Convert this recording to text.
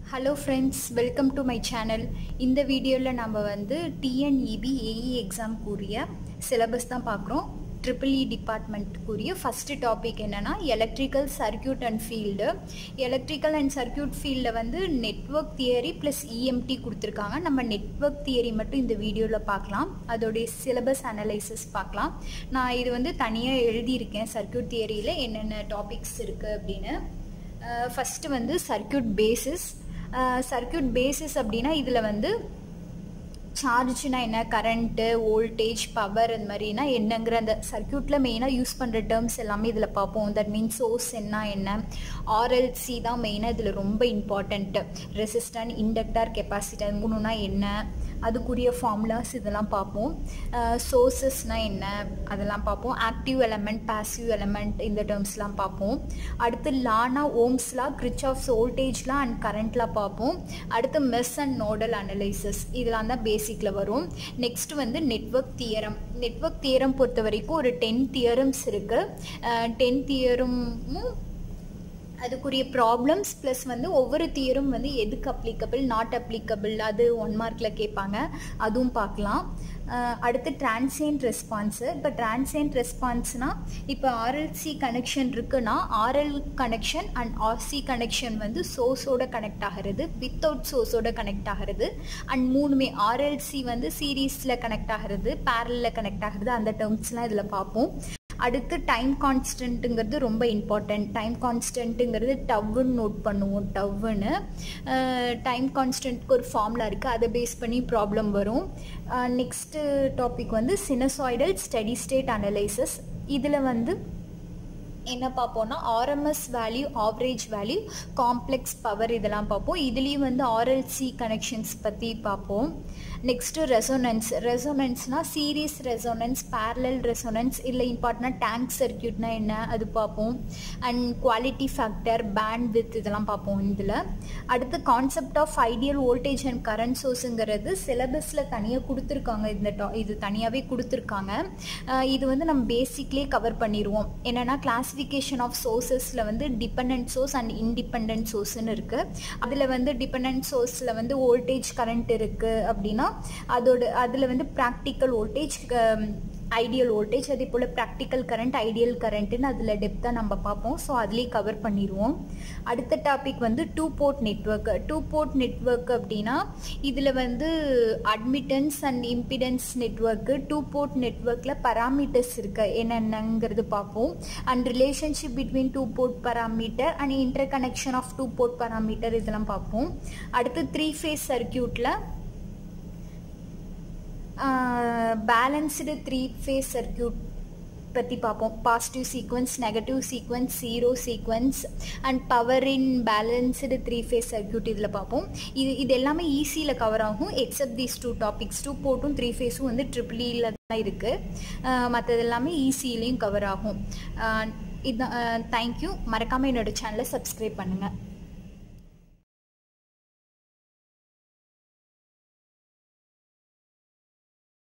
hello friends welcome to my channel இந்த வீடியோவில் நம்ம வந்து டிஎன்இபி ஏஇ எக்ஸாம்க்குரிய சிலபஸ் தான் பார்க்குறோம் ட்ரிபிள் இ டிபார்ட்மெண்ட்டுக்குரிய ஃபஸ்ட்டு டாபிக் என்னென்னா electrical circuit and field electrical and circuit ஃபீல்டில் வந்து நெட்ஒர்க் தியரி ப்ளஸ் இஎம்டி கொடுத்துருக்காங்க நம்ம நெட்ஒர்க் தியரி மட்டும் இந்த வீடியோவில் பார்க்கலாம் அதோடைய சிலபஸ் அனலைசிஸ் பார்க்கலாம் நான் இது வந்து தனியாக எழுதியிருக்கேன் சர்க்கியூட் தியரியில் என்னென்ன டாபிக்ஸ் இருக்குது அப்படின்னு ஃபஸ்ட்டு வந்து சர்க்கியூட் பேசிஸ் சர்க்கியூட் பேசிஸ் அப்படின்னா இதில் வந்து சார்ஜ்னா என்ன கரண்ட்டு வோல்டேஜ் பவர் இந்த மாதிரினா என்னங்கிற அந்த சர்க்கியூட்டில் மெயினாக யூஸ் பண்ணுற டேர்ம்ஸ் எல்லாமே இதில் பார்ப்போம் தட் மீன்ஸ் சோர்ஸ் என்ன என்ன ஆர்எல்சி தான் மெயினாக இதில் ரொம்ப இம்பார்ட்டண்ட்டு ரெசிஸ்டன் இண்டக்டர் கெப்பாசிட்டர் மூணுனா என்ன அதுக்குரிய ஃபார்முலாஸ் இதெல்லாம் பார்ப்போம் சோர்ஸஸ்னால் என்ன அதெல்லாம் பார்ப்போம் ஆக்டிவ் எலமெண்ட் பாசிவ் எலமெண்ட் இந்த டேர்ம்ஸ்லாம் பார்ப்போம் அடுத்து லானா ஓம்ஸ்லாம் கிரிச் ஆஃப் வோல்டேஜ்லாம் அண்ட் கரண்ட்லாம் பார்ப்போம் அடுத்து மெஸ் அண்ட் நோடல் அனலைசஸ் இதெல்லாம் தான் பேசிக்கில் வரும் நெக்ஸ்ட் வந்து நெட்ஒர்க் தியரம் நெட்ஒர்க் தியரம் பொறுத்த வரைக்கும் ஒரு டென் தியரம்ஸ் இருக்குது டென் தியரமும் அதுக்குரிய ப்ராப்ளம்ஸ் ப்ளஸ் வந்து ஒவ்வொரு தியரும் வந்து எதுக்கு அப்ளிகபிள் நாட் அப்ளிகபிள் அது ஒன் மார்க்கில் கேட்பாங்க அதுவும் பார்க்கலாம் அடுத்து டிரான்சியன்ட் ரெஸ்பான்ஸு இப்போ டிரான்சியன்ட் ரெஸ்பான்ஸ்னால் இப்போ ஆர்எல்சி கனெக்ஷன் இருக்குன்னா RL connection and RC connection வந்து சோர்ஸோட கனெக்ட் ஆகிறது வித்தவுட் சோர்ஸோட கனெக்ட் ஆகிறது அண்ட் மூணுமே ஆர்எல்சி வந்து சீரீஸில் கனெக்ட் ஆகிறது பேரலில் கனெக்ட் ஆகிறது அந்த டேர்ம்ஸ்லாம் இதில் பார்ப்போம் அடுத்து டைம் கான்ஸ்டன்ட்டுங்கிறது ரொம்ப இம்பார்ட்டண்ட் டைம் கான்ஸ்டன்ட்டுங்கிறது டவ்வுன்னு நோட் பண்ணுவோம் டவ்வுன்னு டைம் கான்ஸ்டன்ட்க்கு ஒரு ஃபார்முலா இருக்குது அதை பேஸ் பண்ணி ப்ராப்ளம் வரும் நெக்ஸ்ட்டு டாபிக் வந்து சினசாய்டல் ஸ்டடி ஸ்டேட் அனலைசஸ் இதில் வந்து என்ன பார்ப்போம்னா RMS value average value complex power இதெல்லாம் பார்ப்போம் இதுலேயும் வந்து ஆர்எல்சி கனெக்ஷன்ஸ் பற்றி பார்ப்போம் நெக்ஸ்ட்டு ரெசோனன்ஸ் ரெசோனன்ஸ்னால் சீரீஸ் ரெசோனன்ஸ் பேரலல் ரெசோனன்ஸ் இல்லை இம்பார்ட்டனாக டேங்க் சர்க்கியூட்னா என்ன அது பார்ப்போம் and quality factor bandwidth இதெல்லாம் பார்ப்போம் இதில் அடுத்து concept of ideal voltage and current சோர்ஸுங்கிறது சிலபஸில் தனியாக கொடுத்துருக்காங்க இந்த டா இது தனியாகவே கொடுத்துருக்காங்க இது வந்து நம்ம பேசிக்லேயே கவர் பண்ணிடுவோம் என்னென்னா கிளாஸிஃபிகேஷன் ஆஃப் சோர்ஸஸில் வந்து டிபெண்ட் சோர்ஸ் அண்ட் இன்டிபெண்ட் சோர்ஸ்னு இருக்குது அதில் வந்து டிபெண்ட் சோர்ஸில் வந்து வோல்டேஜ் கரண்ட் இருக்குது அப்படின்னா அதோட அதில் வந்து ப்ராக்டிக்கல் வோல்டேஜ் ஐடியல் வோல்டேஜ் அதே போல் ப்ராக்டிக்கல் கரண்ட் ஐடியல் கரண்ட்டுன்னு அதில் டெப்த்தாக நம்ம பார்ப்போம் ஸோ அதுலேயே கவர் பண்ணிடுவோம் அடுத்த டாபிக் வந்து two port network two port network அப்படின்னா இதில் வந்து admittance and impedance network two port நெட்ஒர்க்கில் பராமீட்டர்ஸ் இருக்கு என்னென்னங்கிறது பார்ப்போம் and relationship between two port parameter and interconnection of two port parameter இதெல்லாம் பார்ப்போம் அடுத்து த்ரீ ஃபேஸ் சர்க்கியூட்டில் பேலன்ஸ்டு த்ரீ ஃபேஸ் சர்க்கியூட் பற்றி பார்ப்போம் positive sequence negative sequence zero sequence and power in balanced three phase circuit இதில் பார்ப்போம் இது இது எல்லாமே ஈஸியில் கவர் ஆகும் accept these two topics two போட்டும் த்ரீ ஃபேஸும் வந்து ட்ரிபிளியில் தான் இருக்குது மற்றது எல்லாமே ஈஸியிலையும் கவர் ஆகும் இதுதான் தேங்க்யூ மறக்காமல் என்னோடய சேனலை சப்ஸ்கிரைப் பண்ணுங்கள்